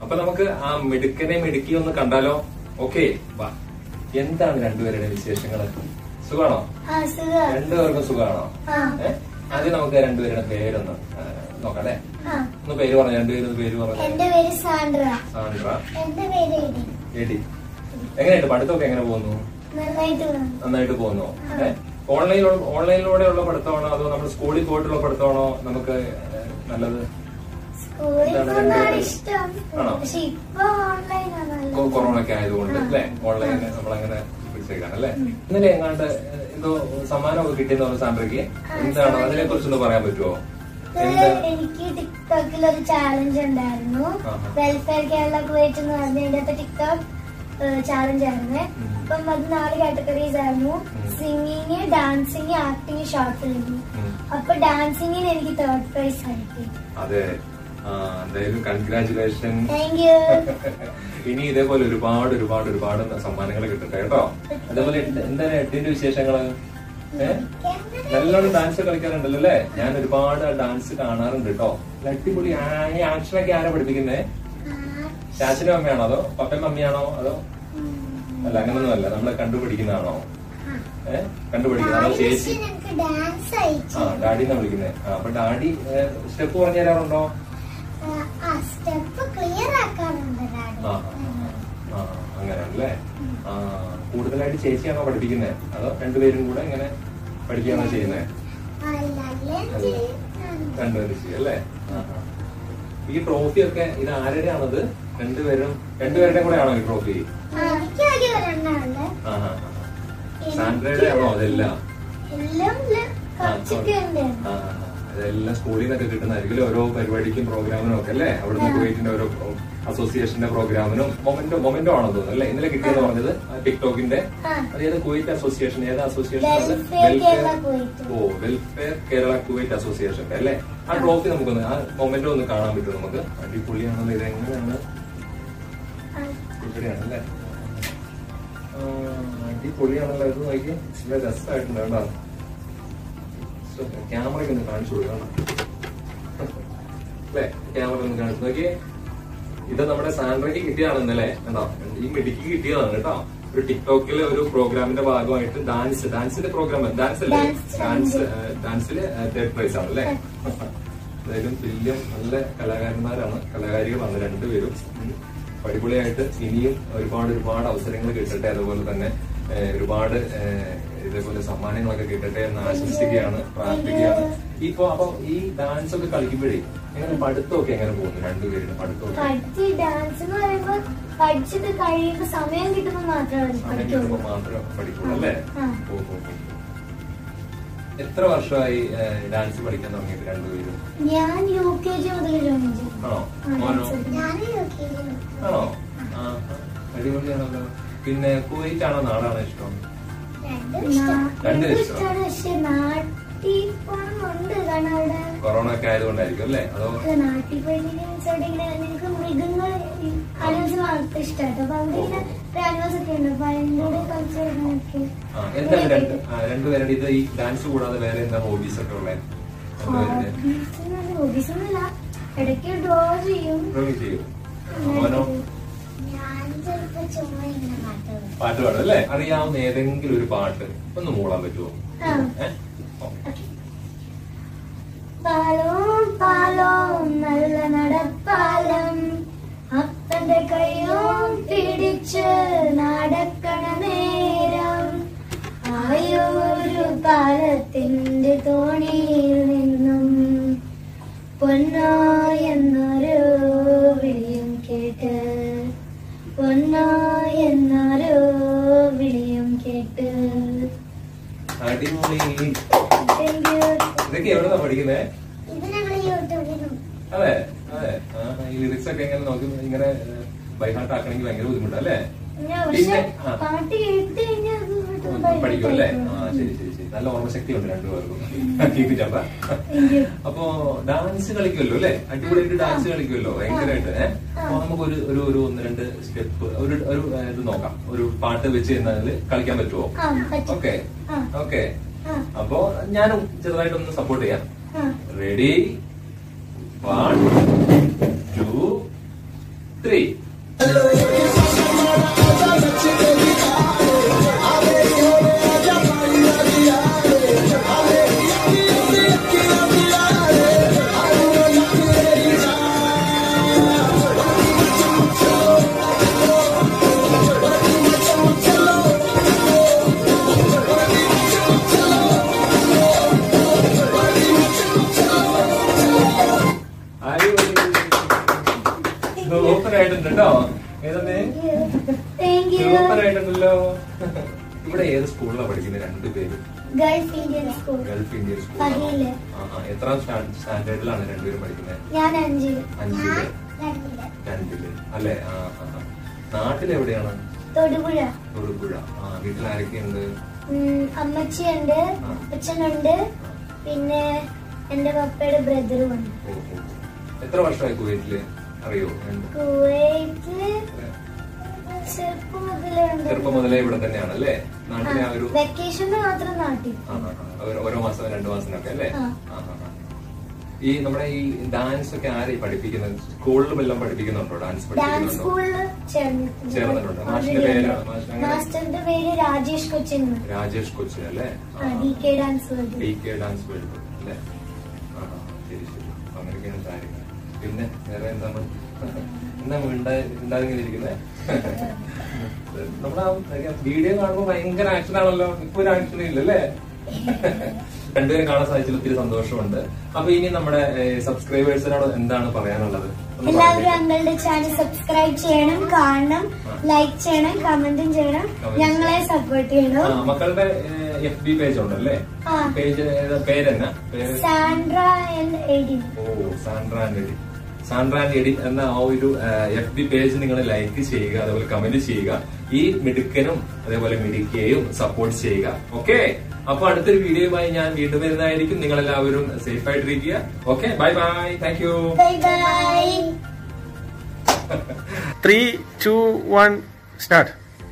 അപ്പൊ നമുക്ക് ആ മിടുക്കനെ മിടുക്കി ഒന്ന് കണ്ടാലോ ഓക്കെ വാ എന്താണ് രണ്ടുപേരുടെ വിശേഷങ്ങള് സുഖാണോ ആ സുഖം രണ്ടുപേർക്കും സുഖാണോ ആ ഏ? ആദ്യം നമുക്ക് രണ്ടുപേരുടെ പേരൊന്ന് ആ, നോക്കാം അല്ലേ ആ ഒന്ന് പേര് പറഞ്ഞു രണ്ടുപേരും ഒന്ന് പേര് പറഞ്ഞു എന്റെ പേര് സാൻഡ്ര സാൻഡ്ര എന്റെ പേര് എഡി എടി എങ്ങനെയുണ്ട് പഠിത്തമൊക്കെ എങ്ങനെ പോകുന്നു നന്നായിട്ട് പോകുന്നു. നന്നായിട്ട് പോകുന്നു ഏ? ഓൺലൈനിലൂടെ ഓൺലൈനിലൂടെയുള്ള പഠിത്തമാണോ അതോ നമ്മൾ സ്കൂളിൽ പോയിട്ടുള്ള പഠിത്തമാണോ നമുക്ക് ഏ, നല്ലത് സ്കൂളിൽ എന്താണ് പോകുന്നതാണ് രണ്ടുപേരും? ഇഷ്ടം ആണോ? പക്ഷെ ഇപ്പൊ ഓൺലൈനാണ് കൊ- നല്ലത് കൊറോണ ഒക്കെ ആയതുകൊണ്ട് അല്ലേ ഓൺലൈൻ നമ്മളങ്ങനെ പിടിച്ചേക്കാണ് അല്ലേ ഇന്നലെ എങ്ങാണ്ട് എന്തോ സമ്മാനമൊക്കെ കിട്ടിയെന്ന് പറഞ്ഞ സാന്ദ്രയ്ക്ക് എന്താണ് അതിനെ കുറിച്ചൊന്ന് പറയാൻ പറ്റുമോ ഇത് എന്താ എനിക്ക് ടിക്ടോക്കിൽ ഒരു ചാലഞ്ച് ഉണ്ടായിരുന്നു ആഹാ. വെൽഫെയർ കേരള കുവൈറ്റ് എന്ന് പറഞ്ഞ അതിന്റെ ടിക്ടോക്ക് ചാലഞ്ച് ആയിരുന്നു ഉം. അപ്പം അത് നാല് കാറ്റഗറീസ് ആയിരുന്നു ഉം. Singing dancing acting short film ഉം. അപ്പൊ ഡാൻസിങ്ങിന് എനിക്ക് തേർഡ് പ്രൈസ് കിട്ടി അതെ ആ എന്തായാലും കൺഗ്രാചുലേഷൻ താങ്ക് യു ഇനി ഇതേപോലെ ഒരുപാട് ഒരുപാട് ഒരുപാട് സമ്മാനങ്ങൾ കിട്ടട്ടെ കേട്ടോ അതേപോലെ എന്ത്- എന്താണ് എട്ടിന്റെ വിശേഷങ്ങള് ഏഹ് നല്ലോണം ഡാൻസ് കളിക്കാറുണ്ടല്ലോ അല്ലേ ഞാൻ ഒരുപാട് ഡാൻസ് കാണാറുണ്ട് കേട്ടോ നല്ല അടിപൊളി ആ- ഈ ആക്ഷനൊക്കെ ആരാ പഠിപ്പിക്കുന്നേ ചാച്ചനും അമ്മയാണോ അതോ പപ്പയും മമ്മിയാണോ അതോ അല്ല അങ്ങനൊന്നും അല്ല നമ്മളെ കണ്ടുപിടിക്കുന്നതാണോ ഏഹ് കണ്ടുപിടിക്കുന്ന അതോ ചേച്ചി എനിക്ക് ഡാൻസ് ആ അയച്ചു ഡാഡിന്നാ വിളിക്കുന്നേ ആ അപ്പൊ ഡാഡി സ്റ്റെപ്പ് പറഞ്ഞു തരാറുണ്ടോ ആ സ്റ്റെപ്പ് ക്ലിയർ ആക്കാറുണ്ട് ഡാഡി ആ ആ അങ്ങനെയാണല്ലേ ആ കൂടുതലായിട്ട് ചേച്ചിയാണോ പഠിപ്പിക്കുന്നത് അതോ രണ്ടുപേരും കൂടെ ഇങ്ങനെ പഠിക്കുകയാണോ ചെയ്യുന്നത് അല്ല അല്ല. രണ്ടുപേരും ചെയ്യും അല്ലേ ആ, ആ. ഈ ട്രോഫി ഒക്കെ ഇത് ആരുടെയാണത് രണ്ടുപേരും രണ്ടുപേരുടെ കൂടെ ആണോ ഈ ട്രോഫി എനിക്കാകെ ഒരെണ്ണമുണ്ട് ആ ആ ആ. സാൻഡ്രയുടെ ആണോ അതെല്ലാം എല്ലാം ഇല്ല. കുറച്ചൊക്കെ ഉണ്ട് ആ, ആ, ആ. അതെല്ലാം സ്കൂളിൽ നിന്നൊക്കെ കിട്ടുന്നതായിരിക്കും ഓരോ പരിപാടിക്കും പ്രോഗ്രാമിനും ഒക്കെ അല്ലേ അവിടുന്ന് കുവൈറ്റിന്റെ ഓരോ അസോസിയേഷന്റെ പ്രോഗ്രാമിനും മൊമെന്റോ മൊമെന്റോ ആണോ തോന്നുന്നു അല്ലേ ഇന്നലെ കിട്ടിയെന്ന് പറഞ്ഞത് ആ ടിക്ടോക്കിന്റെ ആ അതേത് കുവൈറ്റ് അസോസിയേഷൻ ഏത് അസോസിയേഷൻ അത് വെൽഫെയർ കേരള കുവൈറ്റ് ഓ വെൽഫെയർ കേരള കുവൈറ്റ് അസോസിയേഷൻ അല്ലേ ആ ട്രോഫി നമുക്കൊന്ന് ആ മൊമെന്റോ ഒന്ന് കാണാൻ പറ്റും നമുക്ക് അടിപൊളിയാണല്ലോ ഇത് എങ്ങനെയാണ് ഇവിടെയാണ് അല്ലേ ആ, അടിപൊളിയാണല്ലോ ഇത് നോക്കി നല്ല രസമായിട്ടുണ്ട് കേട്ടോ ക്യാമറയ്ക്ക് ഒന്ന് കാണിച്ചു കൊടുക്കണം അല്ലേ ക്യാമറ ഒന്ന് കാണിച്ചു നോക്കിയേ ഇത് നമ്മുടെ സാൻഡ്രയ്ക്ക് കിട്ടിയതാണ് ഇന്നലെ കണ്ടോ ഈ മെഡിക്ക് കിട്ടിയതാണ് കേട്ടോ ഒരു ടിക്ടോക്കിലെ ഒരു പ്രോഗ്രാമിന്റെ ഭാഗമായിട്ട് ഡാൻസ് ഡാൻസിന്റെ പ്രോഗ്രാം ഡാൻസ് അല്ലേ Dance ഡാൻസ് ഡാൻസില് തേർഡ് പ്രൈസ് ആണ് അല്ലേ എന്തായാലും വലിയ നല്ല കലാകാരന്മാരാണ് കലാകാരികളാണ് രണ്ടുപേരും ഉം. അടിപൊളിയായിട്ട് ഇനിയും ഒരുപാട് ഒരുപാട് അവസരങ്ങൾ കിട്ടട്ടെ അതുപോലെ തന്നെ ഏഹ്, ഒരുപാട് ഏഹ്, ഇതേപോലെ സമ്മാനങ്ങളൊക്കെ കിട്ടട്ടെ എന്ന് ആശംസിക്കുകയാണ് പ്രാർത്ഥിക്കുകയാണ് ഇപ്പൊ അപ്പൊ ഈ ഡാൻസ് ഒക്കെ കളിക്കുമ്പോഴേ എങ്ങനെ പഠിത്തമൊക്കെ എങ്ങനെ പോകുന്നു രണ്ടുപേരുടെ പഠിത്തമൊക്കെ പഠിച്ച് ഡാൻസ് എന്ന് പറയുമ്പോ പഠിച്ചിട്ട് കഴിയുമ്പോ സമയം കിട്ടുമ്പോ മാത്രമേ സമയം പഠിക്കുള്ളൂ കിട്ടുമ്പോ മാത്രം പഠിക്കുള്ളൂ അല്ലേ ആ. ഓ, ഓ, ഓ. എത്ര വർഷമായി ഏഹ്, ഡാൻസ് പഠിക്കാൻ തുടങ്ങിയിട്ട് രണ്ടുപേരും ഞാൻ യു കെ ജി മുതൽ ജോയിൻ ചെയ്തു ആണോ മോനോ ഞാൻ യു കെ ജി ആണോ ആ അടിപൊളിയാണല്ലോ പിന്നെ കുവൈറ്റ് ആണോ നാടാണോ ഇഷ്ടം രണ്ടും ഇഷ്ടമാണ്. ഇഷ്ടമാണ് പക്ഷെ നാട്ടിൽ പോകണമെന്നുണ്ട് കാരണം അവിടെ കൊറോണ ഒക്കെ ആയതുകൊണ്ടായിരിക്കും അല്ലേ അതോ അല്ല, നാട്ടിൽ പോയിട്ട് അവിടെ ഇങ്ങനെ നിനക്ക് മൃഗങ്ങൾ അനിമൽസ് വളർത്ത ഇഷ്ടമായിട്ട് അപ്പൊ അവിടെ ഇങ്ങനെ ആനിമൽസ് ഒക്കെ ഉണ്ട് അപ്പൊ അതിൻ്റെ കൂടെ കളിച്ച് വരുന്നതൊക്കെ ആ എന്താണ് രണ്ട് ആ, രണ്ടുപേരുടെ ഇത് ഈ ഡാൻസ് കൂടാതെ വേറെ എന്താ ഹോബീസ് ഒക്കെ ഉള്ളത് രണ്ടുപേരുടെ ഹോബീസ് ഒന്നുമില്ല ഇടയ്ക്ക് ഡ്രോ ചെയ്യും ഡ്രോയിങ് ചെയ്യും മോനോ ഞാൻ ചിലപ്പോ ചുമ്മാ ഇങ്ങനെ പാട്ട് പാട്ട് പാടും അല്ലേ അറിയാവുന്ന ഏതെങ്കിലും ഒരു പാട്ട് ഒന്ന് മൂളാൻ പറ്റുമോ ആ. ഏ? ഓ. പാലോം പാലോം നല്ല നടപ്പാലം അപ്പന്റെ കയ്യും പിടിച്ച് നടക്കണ നേരം ആയൊരു പാലത്തിന്റെ തോണിയിൽ നിന്നും പൊന്നോ എന്നൊരു വിളിയും കേട്ട് പൊന്നോ എന്നൊരു വിളിയും കേട്ട് അടിപൊളി Thank you. ഇതൊക്കെ എവിടെന്നാ പഠിക്കുന്നേ ഇത് ഞങ്ങൾ യൂട്യൂബിൽ അതെ അതെ ആ, ഈ ലിറിക്സ് ഒക്കെ എങ്ങനെ നോക്കി ഇങ്ങനെ ബൈഹാർട്ട് ആക്കണമെങ്കിൽ ഭയങ്കര ബുദ്ധിമുട്ടല്ലേ ഞാൻ പിന്നെ, പക്ഷെ ആ. പാട്ട് കേട്ട് കഴിഞ്ഞാൽ അത് ഇങ്ങോട്ട് പഠിക്കും അല്ലേ ഭയങ്കര ആ ശരി ശരി ശരി നല്ല ഓർമ്മശക്തി ഉണ്ട് രണ്ടുപേർക്കും കീപ് ചമ്പ Thank you. അപ്പോ ഡാൻസ് കളിക്കുമല്ലോ അല്ലേ അടിപൊളിയായിട്ട് ഡാൻസ് കളിക്കുമല്ലോ ഭയങ്കരമായിട്ട് ഏഹ് അപ്പൊ നമുക്ക് ഒരു ഒരു ഒരു ഒന്ന് രണ്ട് സ്റ്റെപ്പ് ഒരു ഒരു ഏ, ഇത് നോക്കാം ഒരു പാട്ട് വെച്ച് കഴിഞ്ഞാൽ കളിക്കാൻ പറ്റുമോ ആ, പറ്റും. ഓക്കെ ആ. ഓക്കെ ആ, അപ്പോ ഞാനും ചെറുതായിട്ടൊന്ന് സപ്പോർട്ട് ചെയ്യാം ആ. Ready one two three super ആയിട്ടുണ്ട് കേട്ടോ ഏതന്നെ താങ്ക് യു സൂപ്പർ ആയിട്ടുണ്ടല്ലോ ഇവിടെ ഏത് സ്കൂളിലാണ് പഠിക്കുന്നത് രണ്ടുപേരും Gulf Indian school Gulf Indian school പതിയില്. എത്രാം സ്റ്റാൻഡേർഡിലാണ് രണ്ടുപേരും പഠിക്കുന്നത് ഞാൻ അഞ്ചില് അഞ്ചില് രണ്ടില് രണ്ടില് അല്ലെ ആ ആ, ആ. നാട്ടിലെവിടെയാണ് തൊടുപുഴ തൊടുപുഴ ആ വീട്ടിൽ ആരൊക്കെയുണ്ട് ഉം, അമ്മച്ചിയുണ്ട് ആ. അച്ഛനുണ്ട് പിന്നെ എന്റെ പപ്പയുടെ ബ്രദറും ഉണ്ട് ഓ, ഓ. എത്ര വർഷമായി കുവൈറ്റില് അറിയോ രണ്ട്. കുവൈറ്റില് ചെറുപ്പം മുതലേ ഉണ്ട് ചെറുപ്പം മുതലേ ഇവിടെ തന്നെയാണ് അല്ലേ നാട്ടിലെ ആ ഒരു വെക്കേഷന് മാത്രം നാട്ടിൽ ആ, ആ, ആ. ഒരു- ഓരോ മാസം രണ്ടു മാസത്തിനൊക്കെ അല്ലേ ആ. ആ, ആ, ആ. ഈ നമ്മുടെ ഈ ഡാൻസ് ഒക്കെ ആരെയും പഠിപ്പിക്കുന്നത് സ്കൂളിലും എല്ലാം പഠിപ്പിക്കുന്നുണ്ടോ ഡാൻസ് ഡാൻസ് പഠിപ്പിക്കുന്നുണ്ടോ സ്കൂളിൽ ചേർന്നിട്ടുണ്ട് ചേർന്നിട്ടുണ്ട്. മാഷിന്റെ Already പേരാണ്? ഉണ്ട്. മാഷിന്റെ അങ്ങനെ? മാസ്റ്ററിന്റെ പേര് രാജേഷ് കൊച്ചിൻ രാജേഷ് കൊച്ചിൻ അല്ലേ ആ, D K dance world D K dance world അല്ലേ ആ ആ, ശരി ശരി അപ്പൊ അങ്ങനെയൊക്കെയാണ് കാര്യങ്ങൾ പിന്നെ വേറെ എന്താണ് എന്താ ഉണ്ടാകുന്ന ഇരിക്കുന്നത് നമ്മുടെ വീഡിയോ കാണുമ്പോൾ ഭയങ്കര ആക്ഷൻ ആണല്ലോ ഇപ്പൊ ഒരു ആക്ഷൻ ഇല്ലല്ലേ രണ്ടുപേരും കാണാൻ സാധിച്ചതിൽ ഒത്തിരി സന്തോഷമുണ്ട് അപ്പൊ ഇനി നമ്മുടെ സബ്സ്ക്രൈബേഴ്സിനോട് എന്താണ് പറയാനുള്ളത് ഒന്ന് എല്ലാവരും പറഞ്ഞേ. ഞങ്ങളുടെ ചാനൽ സബ്സ്ക്രൈബ് ചെയ്യണം കാണണം ആ. ലൈക്ക് ചെയ്യണം കമന്റും ചെയ്യണം Comment ഞങ്ങളെ സപ്പോർട്ട് ചെയ്യണം ആ, മക്കളുടെ എഫ് ബി പേജ് ഉണ്ടല്ലേ ആ. പേജ് പേരെന്നാ പേര് സാൻഡ്ര ആൻഡ് എഡിൻ ഓ Sandra and Eddie Sandra and Eddie എന്ന ആ ഒരു എഫ് ബി പേജ് നിങ്ങൾ ലൈക്ക് ചെയ്യുക അതേപോലെ കമന്റ് ചെയ്യുക ഈ മിടുക്കനും അതേപോലെ മിടുക്കിയെയും സപ്പോർട്ട് ചെയ്യുക ഓക്കെ അപ്പൊ അടുത്തൊരു വീഡിയോയുമായി ഞാൻ വീണ്ടും വരുന്നതായിരിക്കും നിങ്ങൾ എല്ലാവരും സേഫ് ആയിട്ടിരിക്കുക okay bye bye thank you bye bye three two one start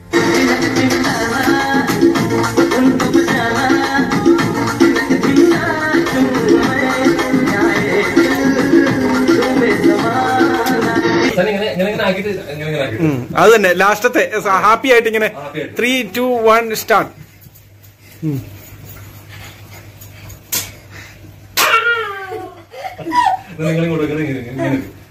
ഇങ്ങനെ ഇങ്ങനെ ഇങ്ങനെ ആക്കിയിട്ട് ഇങ്ങനെ ഇങ്ങനെ ആക്കിയിട്ട് അത് തന്നെ ലാസ്റ്റത്തെ ഹാപ്പി ആയിട്ട് ഇങ്ങനെ Happy ആയിട്ട്. ത്രീ ടു വൺ സ്റ്റാർട്ട് നിങ്ങൾ ഇങ്ങോട്ട് ഇങ്ങനെ ഇങ്ങനെ ഇങ്ങനെ